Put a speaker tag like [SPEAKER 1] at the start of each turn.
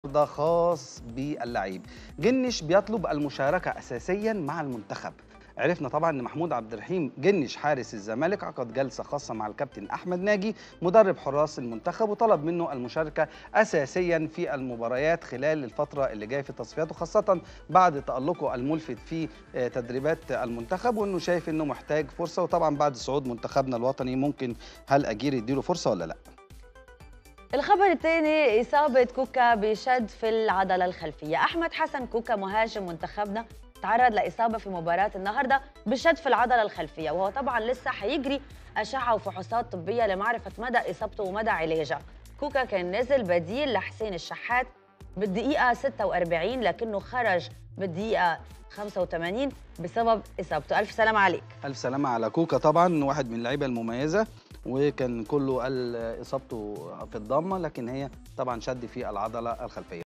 [SPEAKER 1] ده خاص باللعيب جنش بيطلب المشاركة أساسيا مع المنتخب عرفنا طبعا ان محمود عبد الرحيم جنش حارس الزمالك عقد جلسه خاصه مع الكابتن احمد ناجي مدرب حراس المنتخب وطلب منه المشاركه اساسيا في المباريات خلال الفتره اللي جايه في التصفيات وخاصه بعد تالقه الملفت في آه، تدريبات المنتخب وانه شايف انه محتاج فرصه وطبعا بعد صعود منتخبنا الوطني ممكن هل اجير يديله فرصه ولا لا
[SPEAKER 2] الخبر الثاني إصابة كوكا بشد في العضلة الخلفية أحمد حسن كوكا مهاجم منتخبنا تعرض لإصابة في مباراة النهاردة بشد في العضلة الخلفية وهو طبعا لسه حيجري أشعة وفحوصات طبية لمعرفة مدى إصابته ومدى علاجها كوكا كان نزل بديل لحسين الشحات بالدقيقة 46 لكنه خرج بالدقيقة 85 بسبب إصابته ألف سلام عليك
[SPEAKER 1] الف سلامه على كوكا طبعا واحد من اللعيبه المميزه وكان كله قال اصابته في الضمه لكن هي طبعا شد في العضله الخلفيه